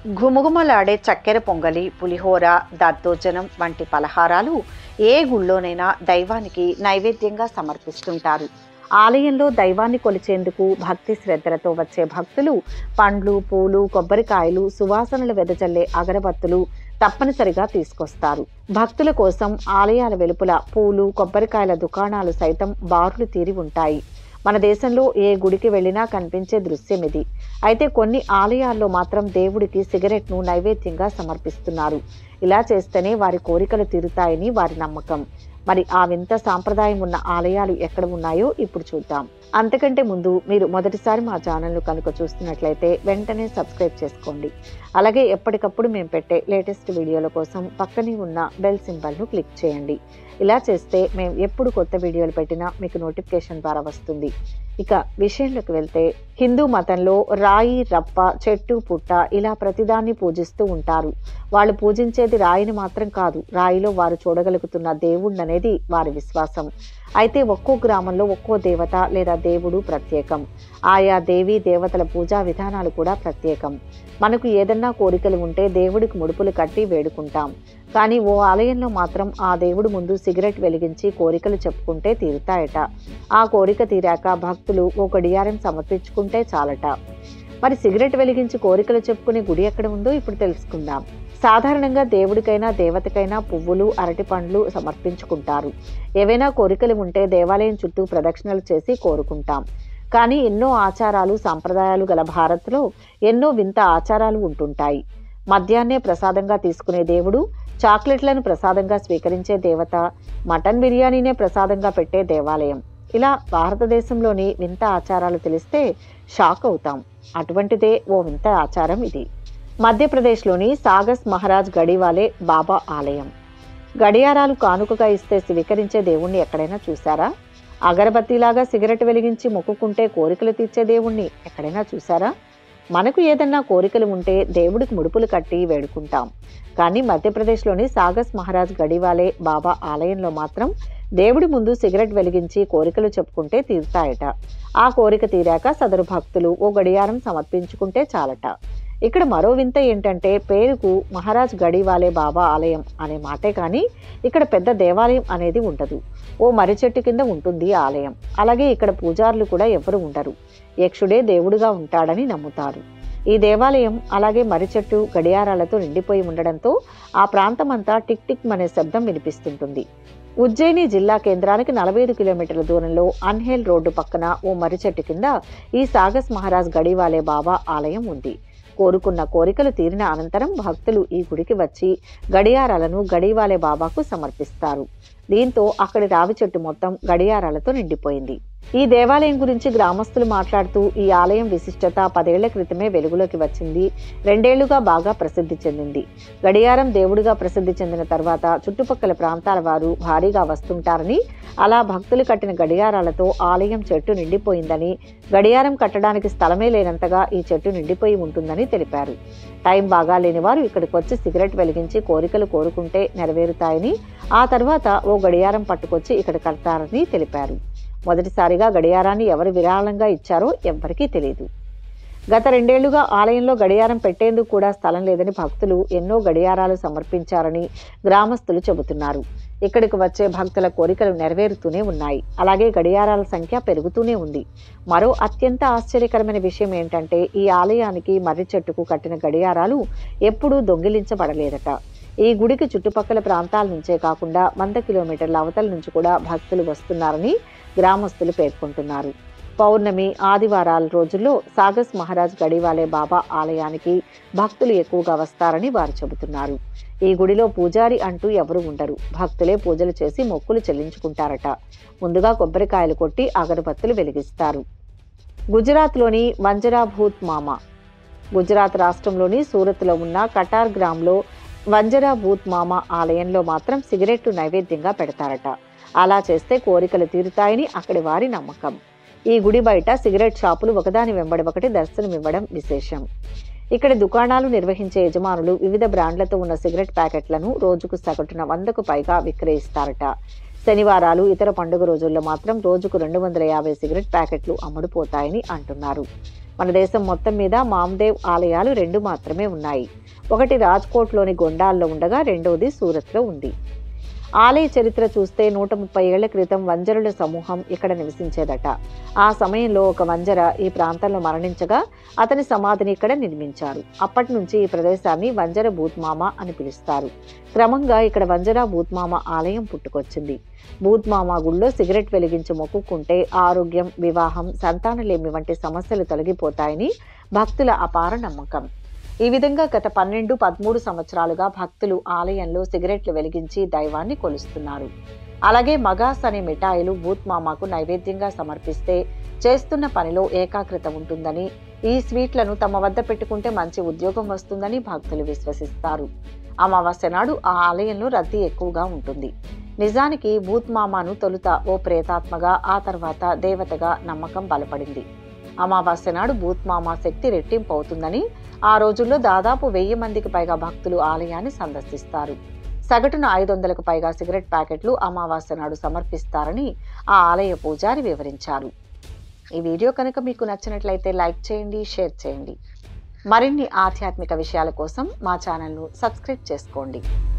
ఘుమఘుమలాడే చక్కెర పొంగలి పులిహోర దద్దోజనం వంటి పలహారాలు ఏ గుళ్ళోనైనా దైవానికి నైవేద్యంగా సమర్పిస్తుంటారు ఆలయంలో దైవాన్ని కొలిచేందుకు భక్తి శ్రద్ధలతో వచ్చే భక్తులు పండ్లు పూలు కొబ్బరికాయలు సువాసనలు వెదజల్లే అగరబత్తులు తప్పనిసరిగా తీసుకొస్తారు భక్తుల కోసం ఆలయాల వెలుపల పూలు కొబ్బరికాయల దుకాణాలు సైతం బారులు తీరి ఉంటాయి మన దేశంలో ఏ గుడికి వెళ్ళినా కనిపించే దృశ్యం ఇది అయితే కొన్ని ఆలయాల్లో మాత్రం దేవుడికి సిగరెట్ను నైవేద్యంగా సమర్పిస్తున్నారు ఇలా చేస్తేనే వారి కోరికలు తీరుతాయని వారి నమ్మకం మరి ఆ వింత సాంప్రదాయం ఉన్న ఆలయాలు ఎక్కడ ఉన్నాయో ఇప్పుడు చూద్దాం అంతకంటే ముందు మీరు మొదటిసారి మా ఛానల్ను కనుక చూస్తున్నట్లయితే వెంటనే సబ్స్క్రైబ్ చేసుకోండి అలాగే ఎప్పటికప్పుడు మేము పెట్టే లేటెస్ట్ వీడియోల కోసం పక్కనే ఉన్న బెల్ సింబల్ను క్లిక్ చేయండి ఇలా చేస్తే మేము ఎప్పుడు కొత్త వీడియోలు పెట్టినా మీకు నోటిఫికేషన్ ద్వారా వస్తుంది ఇక విషయంలోకి వెళ్తే హిందూ మతంలో రాయి రప్ప చెట్టు పుట్ట ఇలా ప్రతిదాన్ని పూజిస్తూ ఉంటారు వాళ్ళు పూజించేది రాయిని మాత్రం కాదు రాయిలో వారు చూడగలుగుతున్న దేవుణ్ణనేది వారి విశ్వాసం అయితే ఒక్కో గ్రామంలో ఒక్కో దేవత లేదా దేవుడు ప్రత్యేకం ఆయా దేవీ దేవతల పూజా విధానాలు కూడా ప్రత్యేకం మనకు ఏదన్నా కోరికలు ఉంటే దేవుడికి ముడుపులు కట్టి వేడుకుంటాం కానీ ఓ ఆలయంలో మాత్రం ఆ దేవుడు ముందు సిగరెట్ వెలిగించి కోరికలు చెప్పుకుంటే తీరుతాయట ఆ కోరిక తీరాక భక్తులు ఓ గడియారం సమర్పించుకుంటే చాలట మరి సిగరెట్ వెలిగించి కోరికలు చెప్పుకునే గుడి ఎక్కడ ఉందో ఇప్పుడు తెలుసుకుందాం సాధారణంగా దేవుడికైనా దేవతకైనా పువ్వులు అరటి పండ్లు సమర్పించుకుంటారు ఏవైనా కోరికలు ఉంటే దేవాలయం చుట్టూ ప్రదక్షిణలు చేసి కోరుకుంటాం కానీ ఎన్నో ఆచారాలు సాంప్రదాయాలు గల భారత్లో ఎన్నో వింత ఆచారాలు ఉంటుంటాయి మద్యాన్నే ప్రసాదంగా తీసుకునే దేవుడు చాక్లెట్లను ప్రసాదంగా స్వీకరించే దేవత మటన్ బిర్యానీనే ప్రసాదంగా పెట్టే దేవాలయం ఇలా భారతదేశంలోని వింత ఆచారాలు తెలిస్తే షాక్ అవుతాం అటువంటిదే ఓ వింత ఆచారం ఇది మధ్యప్రదేశ్లోని సాగస్ మహారాజ్ గడివాలే బాబా ఆలయం గడియారాలు కానుకగా ఇస్తే స్వీకరించే దేవుణ్ణి ఎక్కడైనా చూసారా అగరబత్తిలాగా సిగరెట్ వెలిగించి మొక్కుకుంటే కోరికలు తీర్చే దేవుణ్ణి ఎక్కడైనా చూసారా మనకు ఏదన్నా కోరికలు ఉంటే దేవుడికి ముడుపులు కట్టి వేడుకుంటాం కానీ మధ్యప్రదేశ్లోని సాగస్ మహారాజ్ గడివాలే బాబా ఆలయంలో మాత్రం దేవుడి ముందు సిగరెట్ వెలిగించి కోరికలు చెప్పుకుంటే తీరుతాయట ఆ కోరిక తీరాక సదరు భక్తులు ఓ గడియారం సమర్పించుకుంటే చాలట ఇక్కడ మరో వింత ఏంటంటే పేరుకు మహారాజ్ గడివాలే బాబా ఆలయం అనే మాటే కానీ ఇక్కడ పెద్ద దేవాలయం అనేది ఉండదు ఓ మర్రి చెట్టు కింద ఉంటుంది ఆలయం అలాగే ఇక్కడ పూజారులు కూడా ఎవరు ఉండరు యక్షుడే దేవుడుగా ఉంటాడని నమ్ముతారు ఈ దేవాలయం అలాగే మర్రి చెట్టు గడియారాలతో నిండిపోయి ఉండడంతో ఆ ప్రాంతమంతా టిక్ టిక్ అనే శబ్దం వినిపిస్తుంటుంది ఉజ్జయిని జిల్లా కేంద్రానికి నలభై ఐదు కిలోమీటర్ల దూరంలో అన్హేల్ రోడ్డు పక్కన ఓ మర్రి చెట్టు కింద ఈ సాగస్ మహారాజ్ గడివాలే బాబా ఆలయం ఉంది కోరుకున్న కోరికలు తీరిన అనంతరం భక్తులు ఈ గుడికి వచ్చి గడియారాలను గడివాలే బాబాకు సమర్పిస్తారు దీంతో అక్కడి రావి చెట్టు మొత్తం గడియారాలతో నిండిపోయింది ఈ దేవాలయం గురించి గ్రామస్తులు మాట్లాడుతూ ఈ ఆలయం విశిష్టత పదేళ్ల క్రితమే వెలుగులోకి వచ్చింది రెండేళ్లుగా బాగా ప్రసిద్ధి చెందింది గడియారం దేవుడిగా ప్రసిద్ధి చెందిన తర్వాత చుట్టుపక్కల ప్రాంతాల వారు భారీగా వస్తుంటారని అలా భక్తులు కట్టిన గడియారాలతో ఆలయం చెట్టు నిండిపోయిందని గడియారం కట్టడానికి స్థలమే లేనంతగా ఈ చెట్టు నిండిపోయి ఉంటుందని తెలిపారు టైం బాగా లేని వారు ఇక్కడికి వచ్చి సిగరెట్ వెలిగించి కోరికలు కోరుకుంటే నెరవేరుతాయని ఆ తర్వాత ఓ గడియారం పట్టుకొచ్చి ఇక్కడ కడతారని తెలిపారు మొదటిసారిగా గడియారాన్ని ఎవరు విరాళంగా ఇచ్చారో ఎవ్వరికీ తెలియదు గత రెండేళ్లుగా ఆలయంలో గడియారం పెట్టేందుకు కూడా స్థలం లేదని భక్తులు ఎన్నో గడియారాలు సమర్పించారని గ్రామస్తులు చెబుతున్నారు ఇక్కడికి వచ్చే భక్తుల కోరికలు నెరవేరుతూనే ఉన్నాయి అలాగే గడియారాల సంఖ్య పెరుగుతూనే ఉంది మరో అత్యంత ఆశ్చర్యకరమైన విషయం ఏంటంటే ఈ ఆలయానికి మర్రి చెట్టుకు కట్టిన గడియారాలు ఎప్పుడూ దొంగిలించబడలేదట ఈ గుడికి చుట్టుపక్కల ప్రాంతాల నుంచే కాకుండా వంద కిలోమీటర్ల అవతల నుంచి కూడా భక్తులు వస్తున్నారని గ్రామస్తులు పేర్కొంటున్నారు పౌర్ణమి ఆదివారాల రోజుల్లో సాగస్ మహారాజ్ గడివాలే బాబా ఆలయానికి భక్తులు ఎక్కువగా వస్తారని వారు చెబుతున్నారు ఈ గుడిలో పూజారి అంటూ ఎవరు ఉండరు భక్తులే పూజలు చేసి మొక్కులు చెల్లించుకుంటారట ముందుగా కొబ్బరికాయలు కొట్టి అగరబత్తులు వెలిగిస్తారు గుజరాత్లోని వంజరాభూత్ మామ గుజరాత్ రాష్ట్రంలోని సూరత్లో ఉన్న కటార్ గ్రామ్లో వంజరా భూత్ మామ ఆలయంలో మాత్రం సిగరెట్లు నైవేద్యంగా పెడతారట అలా చేస్తే కోరికలు తీరుతాయని అక్కడి వారి నమ్మకం ఈ గుడి బయట సిగరెట్ షాపులు ఒకదాని వెంబడి ఒకటి దర్శనమివ్వడం విశేషం ఇక్కడ దుకాణాలు నిర్వహించే యజమానులు వివిధ బ్రాండ్లతో ఉన్న సిగరెట్ ప్యాకెట్లను రోజుకు సగటున వందకు పైగా విక్రయిస్తారట శనివారాలు ఇతర పండుగ రోజుల్లో మాత్రం రోజుకు రెండు వందల యాభై సిగరెట్ ప్యాకెట్లు అమ్ముడుపోతాయని అంటున్నారు మన దేశం మొత్తం మీద మామ్దేవ్ ఆలయాలు రెండు మాత్రమే ఉన్నాయి ఒకటి రాజ్కోట్లోని గొండాల్లో ఉండగా రెండవది సూరత్లో ఉంది ఆలయ చరిత్ర చూస్తే నూట ముప్పై ఏళ్ల క్రితం వంజరుల సమూహం ఇక్కడ నివసించేదట ఆ సమయంలో ఒక వంజర ఈ ప్రాంతంలో మరణించగా అతని సమాధిని ఇక్కడ నిర్మించారు అప్పటి నుంచి ఈ ప్రదేశాన్ని వంజర భూత్మామ అని పిలుస్తారు క్రమంగా ఇక్కడ వంజర భూత్మామ ఆలయం పుట్టుకొచ్చింది భూత్మామ గుళ్ళో సిగరెట్ వెలిగించి మొక్కుకుంటే ఆరోగ్యం వివాహం సంతానలేమి వంటి సమస్యలు తొలగిపోతాయని భక్తుల అపార నమ్మకం ఈ విధంగా గత పన్నెండు పదమూడు సంవత్సరాలుగా భక్తులు ఆలయంలో సిగరెట్లు వెలిగించి దైవాన్ని కొలుస్తున్నారు అలాగే మగాస్ అనే మిఠాయిలు భూత్మామాకు నైవేద్యంగా సమర్పిస్తే చేస్తున్న పనిలో ఏకాగ్రత ఉంటుందని ఈ స్వీట్లను తమ వద్ద పెట్టుకుంటే మంచి ఉద్యోగం వస్తుందని భక్తులు విశ్వసిస్తారు అమావాస్య నాడు ఆ ఆలయంలో రద్దీ ఎక్కువగా ఉంటుంది నిజానికి భూత్మామాను తొలుత ఓ ప్రేతాత్మగా ఆ తర్వాత దేవతగా నమ్మకం బలపడింది అమావాస్య నాడు భూత్మామ శక్తి రెట్టింపు అవుతుందని ఆ రోజుల్లో దాదాపు వెయ్యి మందికి పైగా భక్తులు ఆలయాన్ని సందర్శిస్తారు సగటున ఐదు వందలకు పైగా సిగరెట్ ప్యాకెట్లు అమావాస్య నాడు సమర్పిస్తారని ఆ ఆలయ పూజారి వివరించారు ఈ వీడియో కనుక మీకు నచ్చినట్లయితే లైక్ చేయండి షేర్ చేయండి మరిన్ని ఆధ్యాత్మిక విషయాల కోసం మా ఛానల్ను సబ్స్క్రైబ్ చేసుకోండి